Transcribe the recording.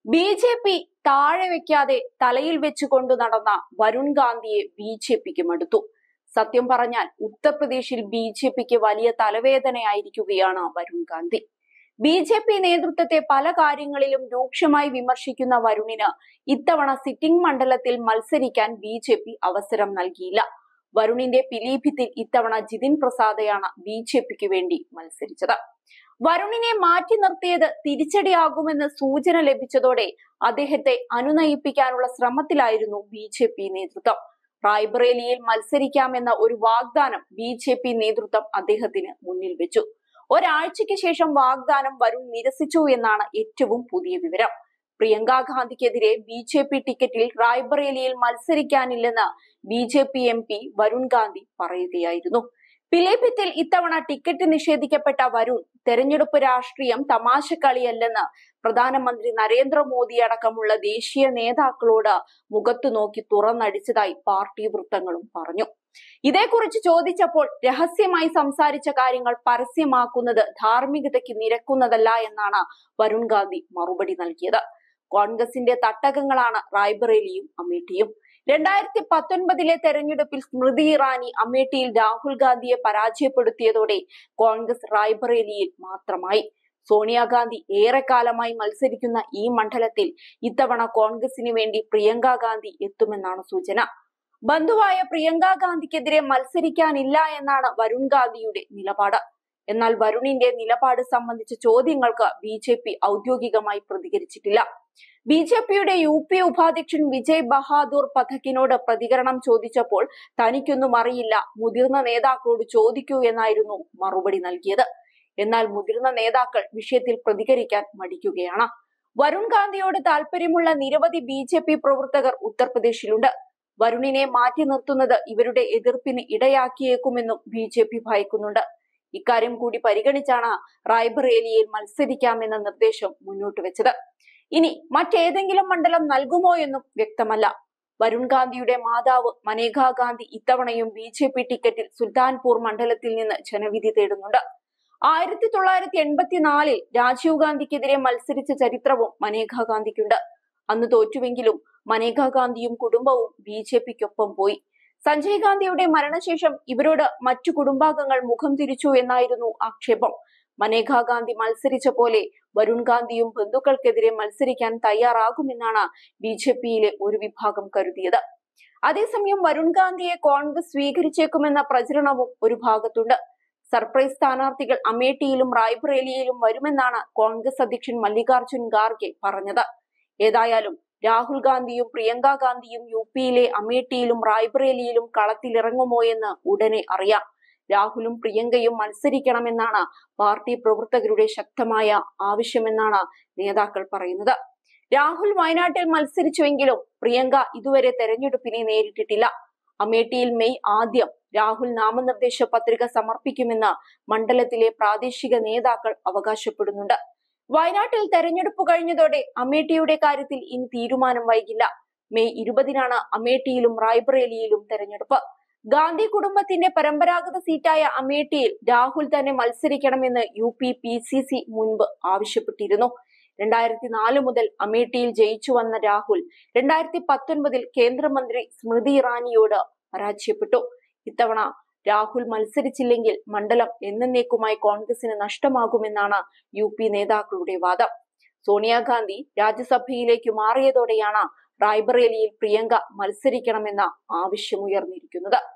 B J P താഴെ വെക്കാതെ തലയിൽ വെച്ചുകൊണ്ട് നടന്ന വരുൺ ഗാന്ധിയെ ബി ജെ പിക്ക് മടുത്തു സത്യം പറഞ്ഞാൽ ഉത്തർപ്രദേശിൽ ബി ജെ പിക്ക് വലിയ തലവേദനയായിരിക്കുകയാണ് Varun Gandhi B J P നേതൃത്വത്തെ പല കാര്യങ്ങളിലും രൂക്ഷമായി വിമർശിക്കുന്ന വരുണിന് ഇത്തവണ സിറ്റിംഗ് മണ്ഡലത്തിൽ മത്സരിക്കാൻ ബി ജെ പി അവസരം നൽകിയില്ല വരുണിന്റെ പിലീഭിത്തിൽ ഇത്തവണ ജിതിൻ പ്രസാദയാണ് ബി ജെ പിക്ക് വേണ്ടി മത്സരിച്ചത് വരുണിനെ മാറ്റി നിർത്തിയത് തിരിച്ചടിയാകുമെന്ന് സൂചന ലഭിച്ചതോടെ അദ്ദേഹത്തെ അനുനയിപ്പിക്കാനുള്ള ശ്രമത്തിലായിരുന്നു ബി ജെ പി നേതൃത്വം റായ്ബറേലിയിൽ മത്സരിക്കാമെന്ന ഒരു വാഗ്ദാനം ബി ജെ പി നേതൃത്വം അദ്ദേഹത്തിന് മുന്നിൽ വെച്ചു ഒരാഴ്ചയ്ക്ക് ശേഷം വാഗ്ദാനം വരുൺ നിരസിച്ചു എന്നാണ് ഏറ്റവും പുതിയ വിവരം പ്രിയങ്ക ഗാന്ധിക്കെതിരെ ബി ജെ പി ടിക്കറ്റിൽ റായ്ബറേലിയിൽ മത്സരിക്കാനില്ലെന്ന് B J P M P Varun Gandhi പറയുകയായിരുന്നു പിലേഭിത്തിൽ ഇത്തവണ ടിക്കറ്റ് നിഷേധിക്കപ്പെട്ട വരുൺ തെരഞ്ഞെടുപ്പ് രാഷ്ട്രീയം തമാശക്കളിയല്ലെന്ന് പ്രധാനമന്ത്രി നരേന്ദ്രമോദി അടക്കമുള്ള ദേശീയ നേതാക്കളോട് മുഖത്തു നോക്കി തുറന്നടിച്ചതായി പാർട്ടി വൃത്തങ്ങളും പറഞ്ഞു ഇതേക്കുറിച്ച് ചോദിച്ചപ്പോൾ രഹസ്യമായി സംസാരിച്ച കാര്യങ്ങൾ പരസ്യമാക്കുന്നത് ധാർമ്മികതയ്ക്ക് നിരക്കുന്നതല്ല എന്നാണ് വരുൺ ഗാന്ധി മറുപടി നൽകിയത് കോൺഗ്രസിന്റെ തട്ടകങ്ങളാണ് റായ്ബറേലിയും അമേഠിയും രണ്ടായിരത്തി പത്തൊൻപതിലെ തെരഞ്ഞെടുപ്പിൽ സ്മൃതി ഇറാനി അമേഠിയിൽ രാഹുൽ ഗാന്ധിയെ പരാജയപ്പെടുത്തിയതോടെ കോൺഗ്രസ് റായ്ബറേലിയിൽ മാത്രമായി സോണിയാഗാന്ധി ഏറെക്കാലമായി മത്സരിക്കുന്ന ഈ മണ്ഡലത്തിൽ ഇത്തവണ കോൺഗ്രസിന് വേണ്ടി പ്രിയങ്ക ഗാന്ധി എത്തുമെന്നാണ് സൂചന ബന്ധുവായ പ്രിയങ്ക ഗാന്ധിക്കെതിരെ മത്സരിക്കാനില്ല എന്നാണ് വരുൺ ഗാന്ധിയുടെ നിലപാട് എന്നാൽ വരുണിന്റെ നിലപാട് സംബന്ധിച്ച ചോദ്യങ്ങൾക്ക് ബി ജെ പി ഔദ്യോഗികമായി പ്രതികരിച്ചിട്ടില്ല ബി ജെ പിയുടെ യു പി ഉപാധ്യക്ഷൻ വിജയ് ബഹാദൂർ പഥക്കിനോട് പ്രതികരണം ചോദിച്ചപ്പോൾ തനിക്കൊന്നും അറിയില്ല മുതിർന്ന നേതാക്കളോട് ചോദിക്കൂ എന്നായിരുന്നു മറുപടി നൽകിയത് എന്നാൽ മുതിർന്ന നേതാക്കൾ വിഷയത്തിൽ പ്രതികരിക്കാൻ മടിക്കുകയാണ് വരുൺ ഗാന്ധിയോട് താല്പര്യമുള്ള നിരവധി ബി ജെ പി പ്രവർത്തകർ ഉത്തർപ്രദേശിലുണ്ട് വരുണിനെ മാറ്റി നിർത്തുന്നത് ഇവരുടെ എതിർപ്പിന് ഇടയാക്കിയേക്കുമെന്നും ബി ജെ പി ഭയക്കുന്നുണ്ട് ഇക്കാര്യം കൂടി പരിഗണിച്ചാണ് റായ്ബറേലിയിൽ മത്സരിക്കാമെന്ന നിർദ്ദേശം മുന്നോട്ട് വെച്ചത് ഇനി മറ്റേതെങ്കിലും മണ്ഡലം നൽകുമോ എന്നും വ്യക്തമല്ല വരുൺ ഗാന്ധിയുടെ മാതാവ് മനേകാ ഗാന്ധി ഇത്തവണയും ബി ജെ പി ടിക്കറ്റിൽ സുൽത്താൻപൂർ മണ്ഡലത്തിൽ നിന്ന് ജനവിധി തേടുന്നുണ്ട് ആയിരത്തി തൊള്ളായിരത്തി എൺപത്തിനാലിൽ രാജീവ് ഗാന്ധിക്കെതിരെ മത്സരിച്ച ചരിത്രവും മനേകാ ഗാന്ധിക്കുണ്ട് അന്ന് തോറ്റുവെങ്കിലും മനേകാ ഗാന്ധിയും കുടുംബവും ബി ജെ പിക്കൊപ്പം പോയി സഞ്ജയ് ഗാന്ധിയുടെ മരണശേഷം ഇവരോട് മറ്റു കുടുംബാംഗങ്ങൾ മുഖം തിരിച്ചു എന്നായിരുന്നു ആക്ഷേപം മനേകാ ഗാന്ധി മത്സരിച്ച പോലെ വരുൺ ഗാന്ധിയും ബന്ധുക്കൾക്കെതിരെ മത്സരിക്കാൻ തയ്യാറാകുമെന്നാണ് ബി ജെ പിയിലെ ഒരു വിഭാഗം കരുതിയത് അതേസമയം വരുൺ ഗാന്ധിയെ കോൺഗ്രസ് സ്വീകരിച്ചേക്കുമെന്ന പ്രചരണവും ഒരു ഭാഗത്തുണ്ട് സർപ്രൈസ് സ്ഥാനാർത്ഥികൾ അമേഠിയിലും റായ്ബറേലിയിലും വരുമെന്നാണ് കോൺഗ്രസ് അധ്യക്ഷൻ മല്ലികാർജുൻ ഖാർഗെ പറഞ്ഞത് ഏതായാലും രാഹുൽ ഗാന്ധിയും പ്രിയങ്ക ഗാന്ധിയും യു പിയിലെ അമേഠിയിലും റായ്ബറേലിയിലും കളത്തിലിറങ്ങുമോ എന്ന് ഉടനെ അറിയാം രാഹുലും പ്രിയങ്കയും മത്സരിക്കണമെന്നാണ് പാർട്ടി പ്രവർത്തകരുടെ ശക്തമായ ആവശ്യമെന്നാണ് നേതാക്കൾ പറയുന്നത് രാഹുൽ വയനാട്ടിൽ മത്സരിച്ചുവെങ്കിലും പ്രിയങ്ക ഇതുവരെ തെരഞ്ഞെടുപ്പിനെ നേരിട്ടിട്ടില്ല അമേഠിയിൽ മെയ് ആദ്യം രാഹുൽ നാമനിർദ്ദേശ പത്രിക സമർപ്പിക്കുമെന്ന് മണ്ഡലത്തിലെ പ്രാദേശിക നേതാക്കൾ അവകാശപ്പെടുന്നുണ്ട് വയനാട്ടിൽ തെരഞ്ഞെടുപ്പ് കഴിഞ്ഞതോടെ അമേഠിയുടെ കാര്യത്തിൽ ഇനി തീരുമാനം വൈകില്ല മെയ് ഇരുപതിനാണ് അമേഠിയിലും റായ്ബറേലിയിലും തെരഞ്ഞെടുപ്പ് ഗാന്ധി കുടുംബത്തിന്റെ പരമ്പരാഗത സീറ്റായ അമേഠിയിൽ രാഹുൽ തന്നെ മത്സരിക്കണമെന്ന് U P P C C മുൻപ് ആവശ്യപ്പെട്ടിരുന്നു രണ്ടായിരത്തി നാല് മുതൽ അമേഠിയിൽ ജയിച്ചു വന്ന രാഹുൽ രണ്ടായിരത്തി പത്തൊൻപതിൽ കേന്ദ്രമന്ത്രി സ്മൃതി ഇറാനിയോട് പരാജയപ്പെട്ടു ഇത്തവണ രാഹുൽ മത്സരിച്ചില്ലെങ്കിൽ മണ്ഡലം എന്നേക്കുമായി കോൺഗ്രസിന് നഷ്ടമാകുമെന്നാണ് യു പി നേതാക്കളുടെ വാദം സോണിയാഗാന്ധി രാജ്യസഭയിലേക്ക് മാറിയതോടെയാണ് റായ്ബറേലിയിൽ പ്രിയങ്ക മത്സരിക്കണമെന്ന ആവശ്യമുയർന്നിരിക്കുന്നത്